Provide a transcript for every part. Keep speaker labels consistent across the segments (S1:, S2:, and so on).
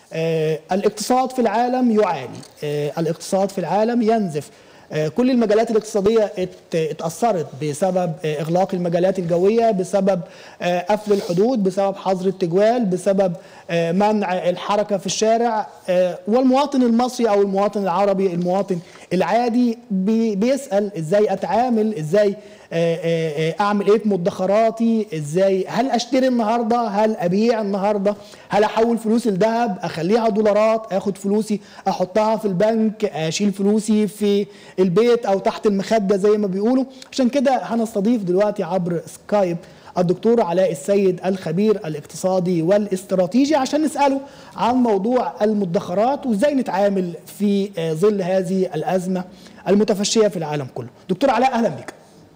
S1: الاقتصاد في العالم يعاني الاقتصاد في العالم ينزف كل المجالات الاقتصادية اتأثرت بسبب إغلاق المجالات الجوية بسبب قفل الحدود بسبب حظر التجوال بسبب منع الحركة في الشارع والمواطن المصري أو المواطن العربي المواطن العادي بيسأل إزاي أتعامل إزاي اعمل ايه في مدخراتي ازاي هل اشتري النهارده هل ابيع النهارده هل احول فلوسي لذهب اخليها دولارات اخد فلوسي احطها في البنك اشيل فلوسي في البيت او تحت المخده زي ما بيقولوا عشان كده هنستضيف دلوقتي عبر سكايب الدكتور علاء السيد الخبير الاقتصادي والاستراتيجي عشان نساله عن موضوع المدخرات وازاي نتعامل في ظل هذه الازمه المتفشيه في العالم كله دكتور علاء اهلا بك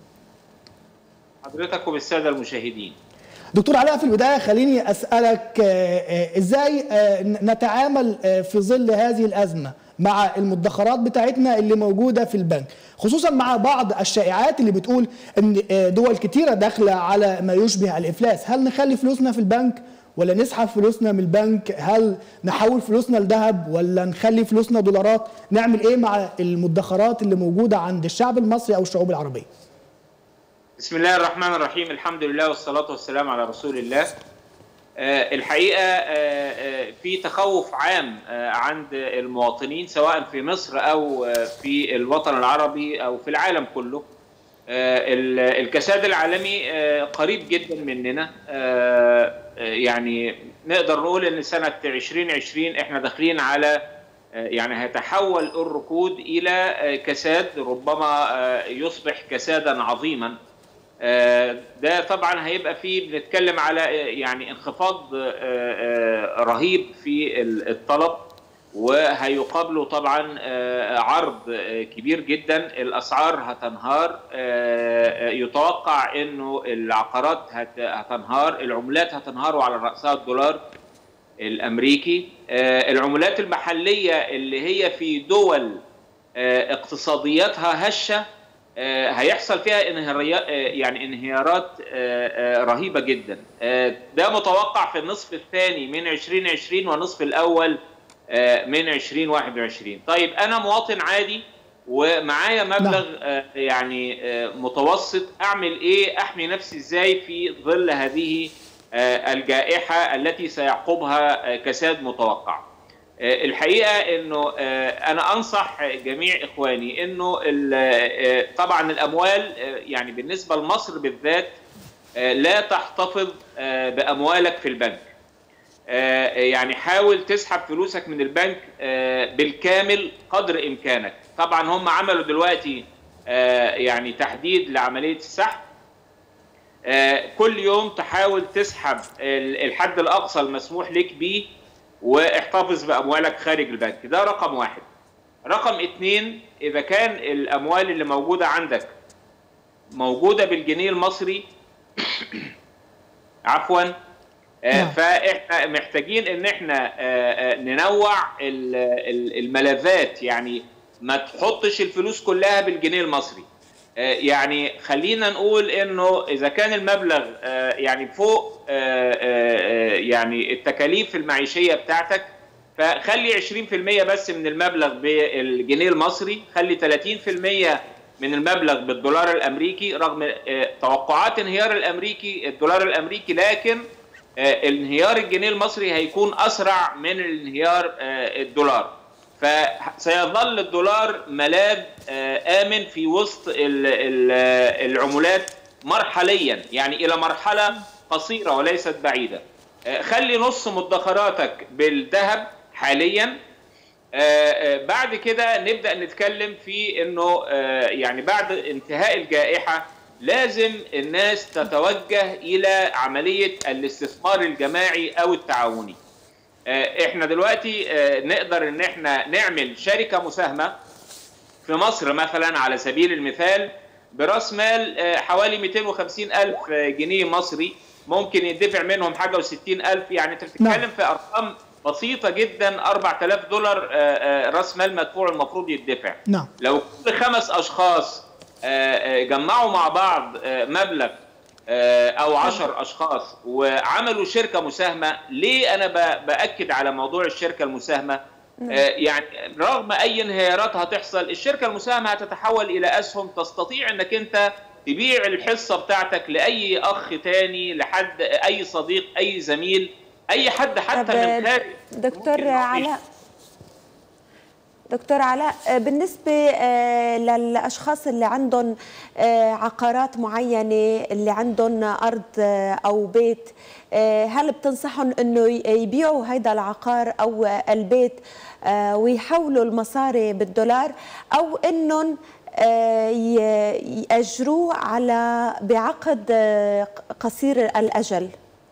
S2: حضرتك وبالساده المشاهدين
S1: دكتور علاء في البدايه خليني اسالك ازاي نتعامل في ظل هذه الازمه مع المدخرات بتاعتنا اللي موجوده في البنك خصوصا مع بعض الشائعات اللي بتقول ان دول كتيره داخله على ما يشبه الافلاس هل نخلي فلوسنا في البنك ولا نسحب فلوسنا من البنك هل نحول فلوسنا لذهب ولا نخلي فلوسنا دولارات نعمل ايه مع المدخرات اللي موجوده عند الشعب المصري او الشعوب العربيه
S2: بسم الله الرحمن الرحيم الحمد لله والصلاة والسلام على رسول الله آه الحقيقة آه آه في تخوف عام عند المواطنين سواء في مصر أو في الوطن العربي أو في العالم كله الكساد العالمي قريب جدا مننا يعني نقدر نقول ان سنة 2020 احنا داخلين على يعني هيتحول الركود الى كساد ربما يصبح كسادا عظيما ده طبعا هيبقى فيه بنتكلم على يعني انخفاض رهيب في الطلب وهيقابله طبعا عرض كبير جدا الاسعار هتنهار يتوقع انه العقارات هتنهار العملات هتنهار وعلى راسها الدولار الامريكي العملات المحليه اللي هي في دول اقتصادياتها هشه هيحصل فيها انهيارات يعني انهيارات رهيبه جدا ده متوقع في النصف الثاني من 2020 والنصف الاول من 2021 طيب انا مواطن عادي ومعايا مبلغ يعني متوسط اعمل ايه احمي نفسي ازاي في ظل هذه الجائحه التي سيعقبها كساد متوقع الحقيقه انه انا انصح جميع اخواني انه طبعا الاموال يعني بالنسبه لمصر بالذات لا تحتفظ باموالك في البنك يعني حاول تسحب فلوسك من البنك بالكامل قدر امكانك طبعا هم عملوا دلوقتي يعني تحديد لعمليه السحب كل يوم تحاول تسحب الحد الاقصى المسموح لك به واحتفظ باموالك خارج البنك ده رقم واحد رقم اتنين اذا كان الاموال اللي موجوده عندك موجوده بالجنيه المصري عفوا فاحنا محتاجين ان احنا ننوع الملفات يعني ما تحطش الفلوس كلها بالجنيه المصري يعني خلينا نقول انه اذا كان المبلغ يعني فوق يعني التكاليف المعيشيه بتاعتك فخلي 20% بس من المبلغ بالجنيه المصري خلي 30% من المبلغ بالدولار الامريكي رغم توقعات انهيار الامريكي الدولار الامريكي لكن انهيار الجنيه المصري هيكون اسرع من انهيار الدولار فسيظل الدولار ملاذ امن في وسط العملات مرحليا يعني الى مرحله قصيره وليست بعيده خلي نص مدخراتك بالذهب حاليا بعد كده نبدا نتكلم في انه يعني بعد انتهاء الجائحه لازم الناس تتوجه الى عمليه الاستثمار الجماعي او التعاوني احنا دلوقتي نقدر ان احنا نعمل شركه مساهمه في مصر مثلا على سبيل المثال براس مال حوالي 250 الف جنيه مصري ممكن يدفع منهم حاجه و60 الف يعني انت بتتكلم في ارقام بسيطه جدا 4000 دولار راس مال مدفوع المفروض يدفع
S1: نعم
S2: لو كل خمس اشخاص جمعوا مع بعض مبلغ آه، او عشر اشخاص وعملوا شركه مساهمه ليه انا ب- باكد على موضوع الشركه المساهمه آه، يعني رغم اي انهيارات هتحصل الشركه المساهمه هتتحول الى اسهم تستطيع انك انت تبيع الحصه بتاعتك لاي اخ تاني لحد اي صديق اي زميل اي حد حتى
S3: طب
S2: من خارج
S3: دكتور
S2: ممكن إنه
S3: علاء دكتور علاء آه، بالنسبة آه، للأشخاص اللي عندهم آه، عقارات معينة اللي عندهم أرض آه، أو بيت آه، هل بتنصحهم أنه ي- يبيعوا هيدا العقار أو البيت آه، ويحولوا المصاري بالدولار أو أنهم آه، ي- يأجروه على بعقد آه، قصير الأجل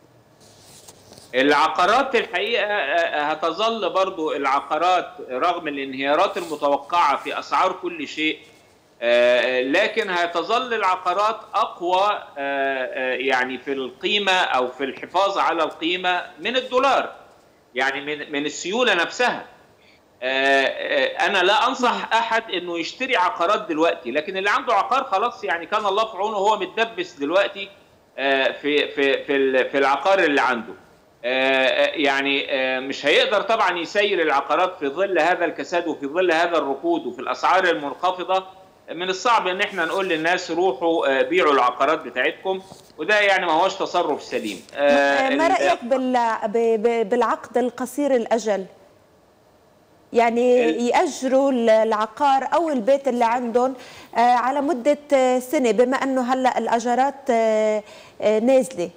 S2: العقارات الحقيقه آه، هتظل برضو العقارات رغم الانهيارات المتوقعه في اسعار كل شيء آه، لكن هتظل العقارات اقوى آه، آه، يعني في القيمه او في الحفاظ على القيمه من الدولار يعني من من السيوله نفسها آه، آه، انا لا انصح احد انه يشتري عقارات دلوقتي لكن اللي عنده عقار خلاص يعني كان الله في عونه هو متدبس دلوقتي آه، في في في ال- في العقار اللي عنده آه، آه، يعني آه، مش هيقدر طبعا يسير العقارات في ظل هذا الكساد وفي ظل هذا الركود وفي الاسعار المنخفضه من الصعب ان احنا نقول للناس روحوا آه، بيعوا العقارات بتاعتكم وده يعني ما هوش تصرف سليم آه،
S3: ما
S2: ال-
S3: رأيك بال- ب- ب- بالعقد القصير الأجل؟ يعني
S2: ال-
S3: يأجروا ال- العقار أو البيت اللي عندهم آه، على مدة آه، سنة بما أنه هلأ الأجارات آه، آه، نازلة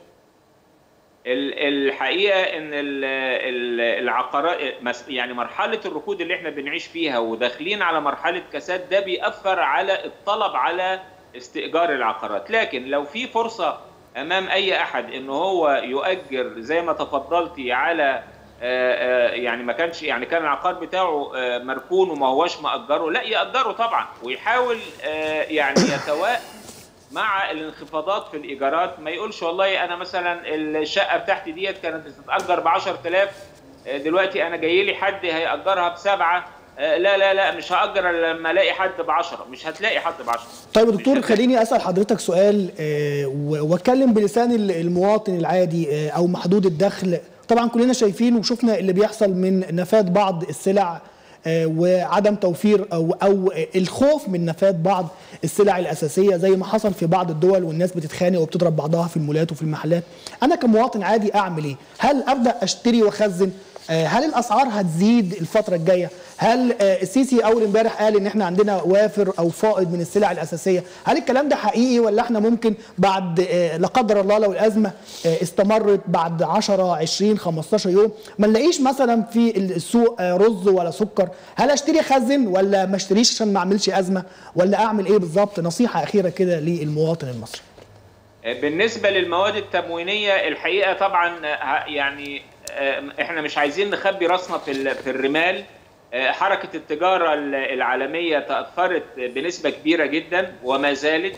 S2: ال- الحقيقه ان ال- ال- العقارات مس- يعني مرحله الركود اللي احنا بنعيش فيها وداخلين على مرحله كساد ده بيأثر على الطلب على استئجار العقارات لكن لو في فرصه امام اي احد ان هو يؤجر زي ما تفضلتي على آه، آه، يعني ما كانش يعني كان العقار بتاعه آه، مركون وما هوش مأجره لا يأجره طبعا ويحاول آه، يعني يتوائم مع الانخفاضات في الايجارات ما يقولش والله انا مثلا الشقه بتاعتي ديت كانت بتتاجر ب 10000 آه، دلوقتي انا جاي لي حد هيأجرها بسبعه آه، لا لا لا مش هأجر إلا لما الاقي حد ب 10 مش هتلاقي حد ب 10
S1: طيب يا دكتور
S2: مش
S1: خليني اسال حضرتك سؤال آه، و- واتكلم بلسان ال- المواطن العادي آه، او محدود الدخل طبعا كلنا شايفين وشفنا اللي بيحصل من نفاذ بعض السلع آه، وعدم توفير او او الخوف من نفاذ بعض السلع الاساسيه زي ما حصل في بعض الدول والناس بتتخانق وبتضرب بعضها في المولات وفي المحلات انا كمواطن عادي اعمل ايه هل ابدا اشتري واخزن آه، هل الاسعار هتزيد الفتره الجايه هل آه، السيسي اول امبارح قال ان احنا عندنا وافر او فائض من السلع الاساسيه هل الكلام ده حقيقي ولا احنا ممكن بعد آه، لا قدر الله لو الازمه آه، استمرت بعد 10 20 15 يوم ما نلاقيش مثلا في السوق آه، رز ولا سكر هل اشتري اخزن ولا ما اشتريش عشان ما اعملش ازمه ولا اعمل ايه بالظبط نصيحه اخيره كده للمواطن المصري
S2: بالنسبه للمواد التموينيه الحقيقه طبعا ه- يعني آه، احنا مش عايزين نخبي راسنا في ال- في الرمال آه، حركه التجاره ال- العالميه تاثرت بنسبه كبيره جدا وما زالت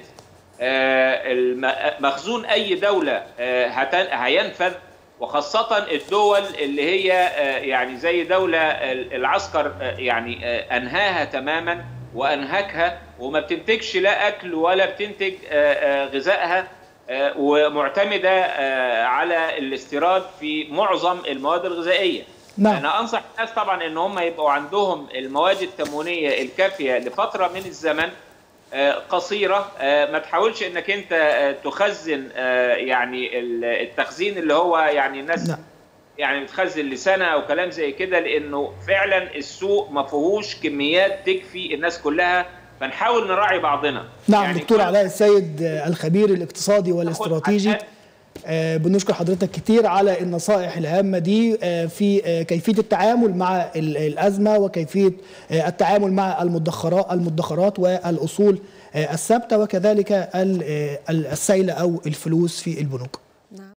S2: آه، الم- مخزون اي دوله آه، هت- هينفذ وخاصه الدول اللي هي آه، يعني زي دوله ال- العسكر آه، يعني آه، انهاها تماما وانهكها وما بتنتجش لا اكل ولا بتنتج آه، آه، غذائها آه، ومعتمده آه، على الاستيراد في معظم المواد الغذائيه.
S1: نعم.
S2: انا انصح الناس طبعا ان هم يبقوا عندهم المواد التموينيه الكافيه لفتره من الزمن آه، قصيره آه، ما تحاولش انك انت آه، تخزن آه، يعني ال- التخزين اللي هو يعني الناس
S1: نعم.
S2: يعني بتخزن لسنه او كلام زي كده لانه فعلا السوق ما فيهوش كميات تكفي الناس كلها فنحاول نراعي بعضنا
S1: نعم
S2: يعني
S1: دكتور
S2: كل-
S1: علاء السيد آه، الخبير الاقتصادي والاستراتيجي
S2: حتى-
S1: آه، بنشكر حضرتك كتير على النصائح الهامة دي آه، في آه، كيفية التعامل مع ال- الأزمة وكيفية آه، التعامل مع المدخرات المدخرات والأصول آه، الثابتة وكذلك ال- آه، السيلة أو الفلوس في البنوك